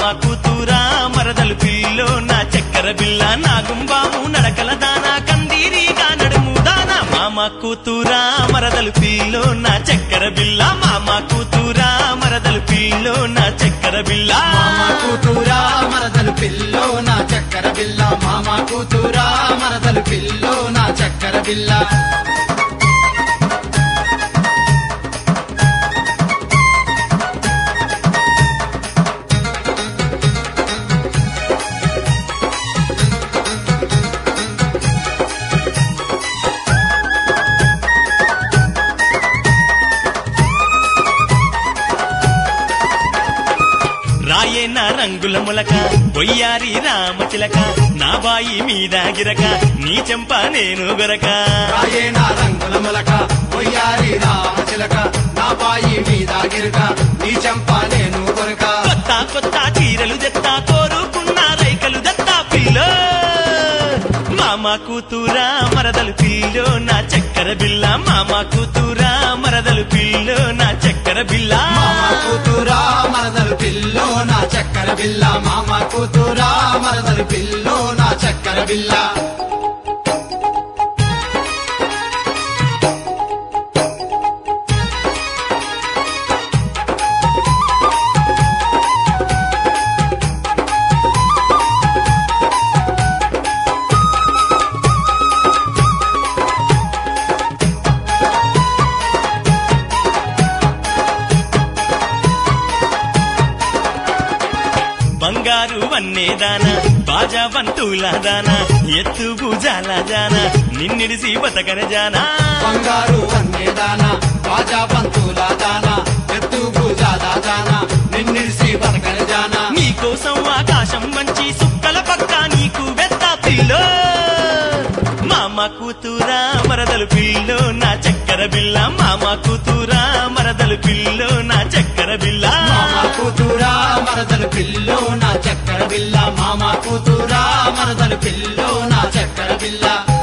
కూతురా మరదలు పిల్లో నా చక్కెర బిల్ల నా గుంబాము నడకల దానా కందీరిగా నడుము దానా మామ కూతురా మరదలు పిల్లో నా చక్కెర బిల్ల మామ కూతురా మరదలు పిల్లో నా చక్కెర బిల్ల మామ కూతురా మరదలు పిల్లో నా చక్కెర బిల్ల మామ కూతురా మరదలు పిల్లో నా చక్కెర బిల్ల రాయే నా రంగుల ములక బొయ్యారి రామచిలక నా బాయి మీద గిరక నీ చెంప నేను గొరక రాయే నా రంగుల మొలక పొయ్యారి రామచిలక నా బాయి మీద గిరుక నీ చంప నేను కొరక కొత్త కొత్త చీరలు దెత్తా కోరుకున్న రైకలు దత్తా పిల్లో మామ కూతురా మరదలు పిల్లో నా చక్కెర బిల్ల మామ కూతురా మరదలు పిల్లో నా చక్కెర బిల్ల మామ కూతురా మరదలు పిల్లో నా చక్కెర బిల్ల మామ కూతురా మరదలు పిల్లో నా చక్కెర బిల్ల బంగారు వన్నేదాన బాజా బంతుల దాన ఎత్తు భుజాల జాన నిన్నిడిసి బతకన జానా బంగారు అన్నేదాన బాజా పంతుల దాన ఎత్తు భుజాల దాన నిన్నిడిసి బతకన జాన నీకోసం ఆకాశం మంచి సుక్కల పక్క నీకు వెత్త పిల్లో మామ కూతురా మరదలు పిల్లో నా చక్కెర బిల్ల మామ కూతురా మరదలు పిల్లో నా చక్కెర బిల్ల మామ కూతురా మరదలు పిల్లో నా చక్కెర బిల్ల మామ కూతురా మరదలు పిల్లో నా చక్కెర బిల్ల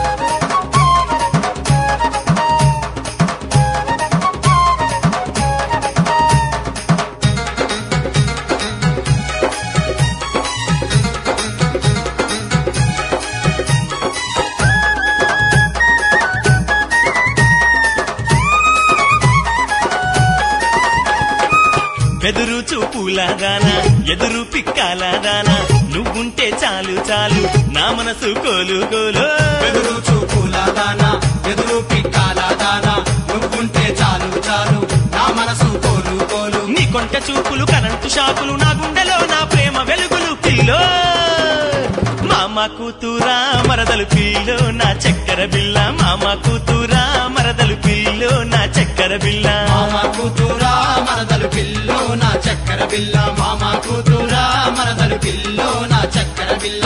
బెదురు చూపుల దాన ఎదురు పిక్కాల దాన నువ్వుంటే చాలు చాలు నా మనసు కోలు కోలు ఎదురు చూపుల దాన ఎదురు పిక్కాల దాన నువ్వుంటే చాలు చాలు నా మనసు కోలు కోలు నీ కొంట చూపులు కరెంటు షాకులు నా గుండెలో నా ప్రేమ వెలుగులు పిల్లో మామ కూతురా మరదలు పిల్లో నా చక్కెర బిల్ల మామ కూతురా మరదలు పిల్లో నా చక్కెర బిల్ల మామ కూతురా మరదలు పిల్లో నా చక్కెర బిల్ల మామ కూతురా మరదలు పిల్లో నా చక్కెర బిల్ల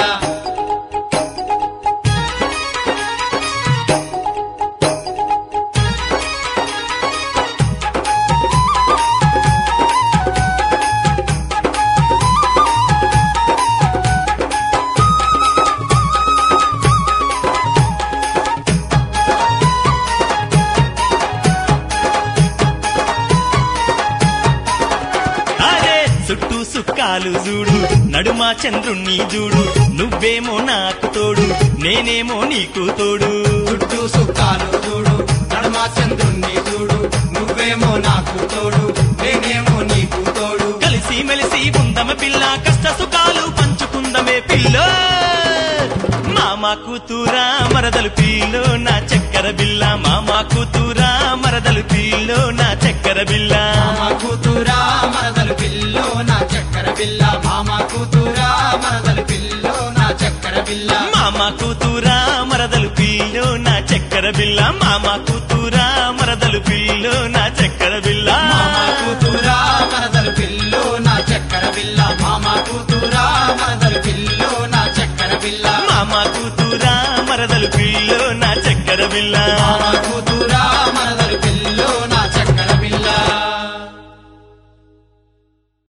అరే చుట్టూ సుక్కాలు చూడు నడుమా చంద్రుణ్ణి చూడు నువ్వేమో నాకు తోడు నేనేమో నీకు తోడు చుట్టూ సుఖాలు చూడు నడమా చంద్రుణ్ణి చూడు నువ్వేమో నాకు తోడు నేనేమో నీకు తోడు కలిసి మెలిసి ఉందమ పిల్ల కష్ట సుఖాలు పంచుకుందమే పిల్ల మామ కూతురా మరదలు పిల్లో నా చక్కెర బిల్ల మామ కూతురా మరదలు పిల్లో నా చక్కెర బిల్ల మామ కూతురా మరదలు పిల్లో నా చక్కెర బిల్ల మామ కూతురా మరదలు పిల్లో నా చక్కెర బిల్ల మామ కూతురా మరదలు పిల్లో నా చక్కెర బిల్ల మామ కూతురా మరదలు పిల్లో నా చక్కెర బిల్ల మామ కూతురా మరదలు పిల్లో నా చక్కెర బిల్ల మామ కూతురా మరదలు పిల్లో నా చక్కెర బిల్ల మామ కూతురా మరదలు పిల్లో నా చక్కెర